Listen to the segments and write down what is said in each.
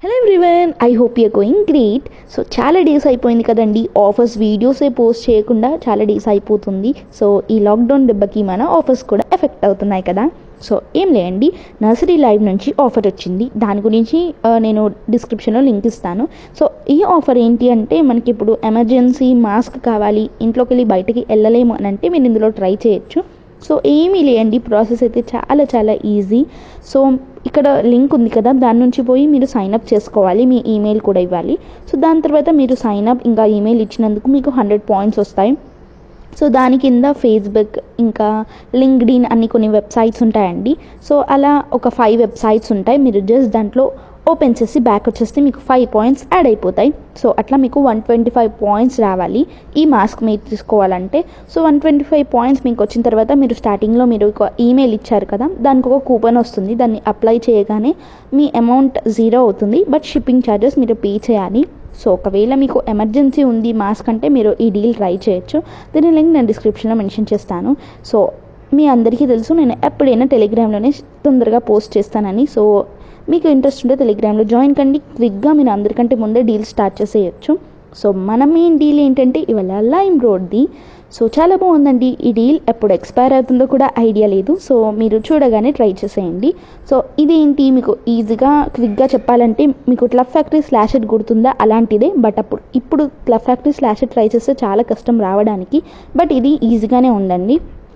hello everyone I hope you're going great so చాలా days అయిపోయింది కదండి ఆఫర్స్ వీడియోసే పోస్ట్ చేయకుండా చాలా డేస్ అయిపోతుంది సో ఈ లాక్డౌన్ దెబ్బకి మన ఆఫర్స్ కూడా ఎఫెక్ట్ అవుతున్నాయి కదా సో ఏం లేదండి నర్సరీ లైవ్ నుంచి ఆఫర్ వచ్చింది దాని గురించి ఆ, నేను డిస్క్రిప్షన్లో లింక్ ఇస్తాను సో ఈ ఆఫర్ ఏంటి అంటే మనకి ఇప్పుడు ఎమర్జెన్సీ మాస్క్ కావాలి ఇంట్లోకి వెళ్ళి బయటకి వెళ్ళలేము అని అంటే మీరు ఇందులో ట్రై చేయొచ్చు సో ఏమీ లేదండి ప్రాసెస్ అయితే చాలా చాలా ఈజీ సో ఇక్కడ లింక్ ఉంది కదా దాని నుంచి పోయి మీరు సైన్ అప్ చేసుకోవాలి మీ ఈమెయిల్ కూడా ఇవ్వాలి సో దాని తర్వాత మీరు సైన్ అప్ ఇంకా ఈమెయిల్ ఇచ్చినందుకు మీకు హండ్రెడ్ పాయింట్స్ వస్తాయి సో దాని కింద ఫేస్బుక్ ఇంకా లింక్డ్ఇన్ అన్ని కొన్ని వెబ్సైట్స్ ఉంటాయండి సో అలా ఒక ఫైవ్ వెబ్సైట్స్ ఉంటాయి మీరు జస్ట్ దాంట్లో ఓపెన్ చేసి బ్యాక్ వచ్చేస్తే మీకు ఫైవ్ పాయింట్స్ యాడ్ అయిపోతాయి సో అట్లా మీకు వన్ ట్వంటీ ఫైవ్ పాయింట్స్ రావాలి ఈ మాస్క్ మీరు తీసుకోవాలంటే so one twenty five points మీకు వచ్చిన తర్వాత మీరు స్టార్టింగ్లో మీరు ఒక ఈమెయిల్ ఇచ్చారు కదా దానికి ఒక కూపన్ వస్తుంది దాన్ని అప్లై చేయగానే మీ అమౌంట్ జీరో అవుతుంది బట్ షిప్పింగ్ ఛార్జెస్ మీరు పే చేయాలి సో ఒకవేళ మీకు ఎమర్జెన్సీ ఉంది మాస్క్ అంటే మీరు ఈ డీల్ ట్రై చేయొచ్చు దీని లింక్ నేను డిస్క్రిప్షన్లో మెన్షన్ చేస్తాను సో మీ అందరికీ తెలుసు నేను ఎప్పుడైనా టెలిగ్రామ్లోనే తొందరగా పోస్ట్ చేస్తానని సో మీకు ఇంట్రెస్ట్ ఉంటే టెలిగ్రామ్లో జాయిన్ కండి క్విక్గా మీరు అందరికంటే ముందే డీల్ స్టార్ట్ చేసేయచ్చు సో మన మెయిన్ డీల్ ఏంటంటే ఇవాళ లైమ్ రోడ్ది సో చాలా బాగుందండి ఈ డీల్ ఎప్పుడు ఎక్స్పైర్ అవుతుందో కూడా ఐడియా లేదు సో మీరు చూడగానే ట్రై చేసేయండి సో ఇదేంటి మీకు ఈజీగా క్విక్గా చెప్పాలంటే మీకు క్లబ్ ఫ్యాక్టరీ స్లాషెట్ గుర్తుందా అలాంటిదే బట్ అప్పుడు ఇప్పుడు క్లబ్ ఫ్యాక్టరీ స్లాషెట్ ట్రై చేస్తే చాలా కష్టం రావడానికి బట్ ఇది ఈజీగానే ఉందండి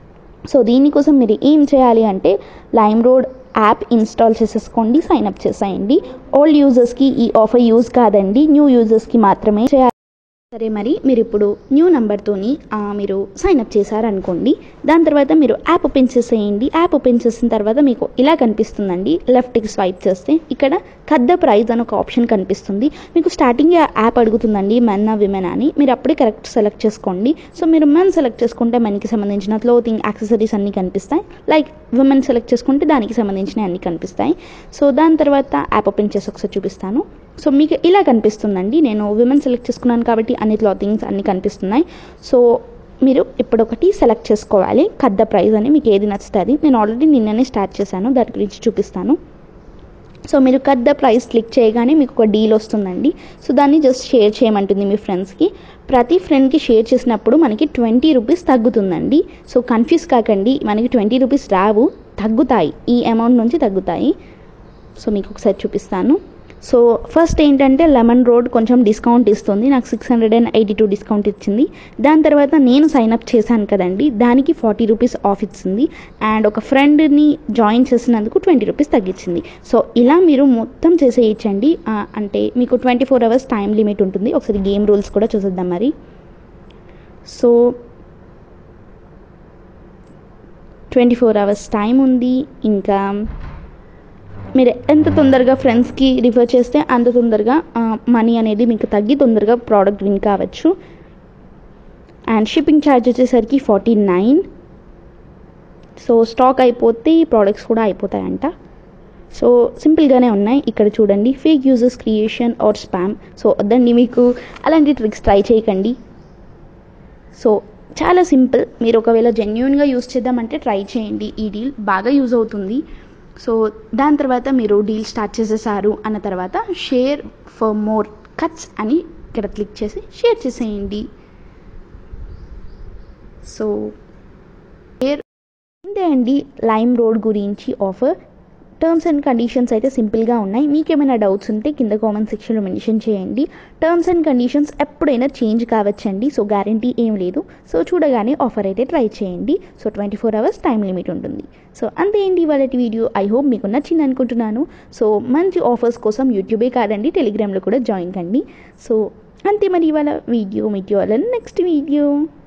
సో దీనికోసం మీరు ఏం చేయాలి అంటే లైమ్ రోడ్ యాప్ ఇన్స్టాల్ చేసేసుకోండి సైన్ అప్ చేసేయండి ఓల్డ్ యూజర్స్కి ఈ ఆఫర్ యూజ్ కాదండి న్యూ యూజర్స్కి మాత్రమే చేయాలి సరే మరి మీరు ఇప్పుడు న్యూ నెంబర్తోని మీరు సైన్ అప్ చేశారనుకోండి దాని తర్వాత మీరు యాప్ ఓపెన్ చేసేయండి యాప్ ఓపెన్ చేసిన తర్వాత మీకు ఇలా కనిపిస్తుందండి లెఫ్ట్కి స్వైప్ చేస్తే ఇక్కడ కద్ద ప్రైజ్ అని ఒక ఆప్షన్ కనిపిస్తుంది మీకు స్టార్టింగ్ యాప్ అడుగుతుందండి మెన్ విమెన్ అని మీరు అప్పుడే కరెక్ట్ సెలెక్ట్ చేసుకోండి సో మీరు మెన్ సెలెక్ట్ చేసుకుంటే మెన్కి సంబంధించిన క్లోతింగ్ యాక్సెసరీస్ అన్నీ కనిపిస్తాయి లైక్ విమెన్ సెలెక్ట్ చేసుకుంటే దానికి సంబంధించిన అన్నీ కనిపిస్తాయి సో దాని తర్వాత యాప్ ఓపెన్ చేసి ఒకసారి చూపిస్తాను సో మీకు ఇలా కనిపిస్తుందండి నేను విమెన్ సెలెక్ట్ చేసుకున్నాను కాబట్టి అన్ని క్లాతింగ్స్ అన్నీ కనిపిస్తున్నాయి సో మీరు ఇప్పుడు ఒకటి సెలెక్ట్ చేసుకోవాలి కద్ద ప్రైస్ అని మీకు ఏది నచ్చుతుంది నేను ఆల్రెడీ నిన్ననే స్టార్ట్ చేశాను దాని గురించి చూపిస్తాను సో మీరు కట్ ద ప్రైస్ క్లిక్ చేయగానే మీకు ఒక డీల్ వస్తుందండి సో దాన్ని జస్ట్ షేర్ చేయమంటుంది మీ ఫ్రెండ్స్కి ప్రతి ఫ్రెండ్కి షేర్ చేసినప్పుడు మనకి ట్వంటీ రూపీస్ తగ్గుతుందండి సో కన్ఫ్యూజ్ కాకండి మనకి ట్వంటీ రూపీస్ రావు తగ్గుతాయి ఈ అమౌంట్ నుంచి తగ్గుతాయి సో మీకు ఒకసారి చూపిస్తాను సో ఫస్ట్ ఏంటంటే లెమన్ రోడ్ కొంచెం డిస్కౌంట్ ఇస్తుంది నాకు six hundred and eighty two discount ఇచ్చింది దాని తర్వాత నేను సైన్ అప్ చేశాను కదండి దానికి ఫార్టీ రూపీస్ ఆఫ్ ఇచ్చింది అండ్ ఒక ఫ్రెండ్ని జాయిన్ చేసినందుకు ట్వంటీ రూపీస్ తగ్గించింది సో ఇలా మీరు మొత్తం చేసేయచ్చండి ఆ, అంటే మీకు twenty four hours time limit ఉంటుంది ఒకసారి గేమ్ రూల్స్ కూడా చూసేద్దాం మరి so twenty four hours time ఉంది ఇంకా మీరు ఎంత తొందరగా ఫ్రెండ్స్కి రిఫర్ చేస్తే అంత తొందరగా మనీ అనేది మీకు తగ్గి తొందరగా ప్రోడక్ట్ విన్ కావచ్చు అండ్ షిప్పింగ్ ఛార్జ్ వచ్చేసరికి ఫార్టీ నైన్ సో స్టాక్ అయిపోతే ఈ ప్రోడక్ట్స్ కూడా అయిపోతాయంట సో సింపుల్గానే ఉన్నాయి ఇక్కడ చూడండి fake users creation or spam so వద్దండి మీకు అలాంటి ట్రిక్స్ ట్రై చేయకండి సో చాలా సింపుల్ మీరు ఒకవేళ జెన్యున్గా యూస్ చేద్దామంటే ట్రై చేయండి ఈ డీల్ బాగా యూజ్ అవుతుంది సో దాని తర్వాత మీరు డీల్ స్టార్ట్ చేసేసారు అన్న తర్వాత షేర్ ఫర్ మోర్ కట్స్ అని ఇక్కడ క్లిక్ చేసి షేర్ చేసేయండి సో షేర్ ఇంతే అండి లైమ్ రోడ్ గురించి ఆఫర్ టర్మ్స్ అండ్ కండిషన్స్ అయితే సింపుల్గా ఉన్నాయి మీకు ఏమైనా డౌట్స్ ఉంటే కింద కామెంట్ సెక్షన్లో మెన్షన్ చేయండి టర్మ్స్ అండ్ కండిషన్స్ ఎప్పుడైనా చేంజ్ కావచ్చండి సో గ్యారంటీ ఏం లేదు సో చూడగానే ఆఫర్ అయితే ట్రై చేయండి so twenty four hours time limit ఉంటుంది సో అంతే అండి ఇవాళ వీడియో ఐ హోప్ మీకు నచ్చింది అనుకుంటున్నాను సో మంచి ఆఫర్స్ కోసం యూట్యూబే కాదండి టెలిగ్రామ్లో కూడా జాయిన్ కండి సో అంతే మరి ఇవాళ video meet you next video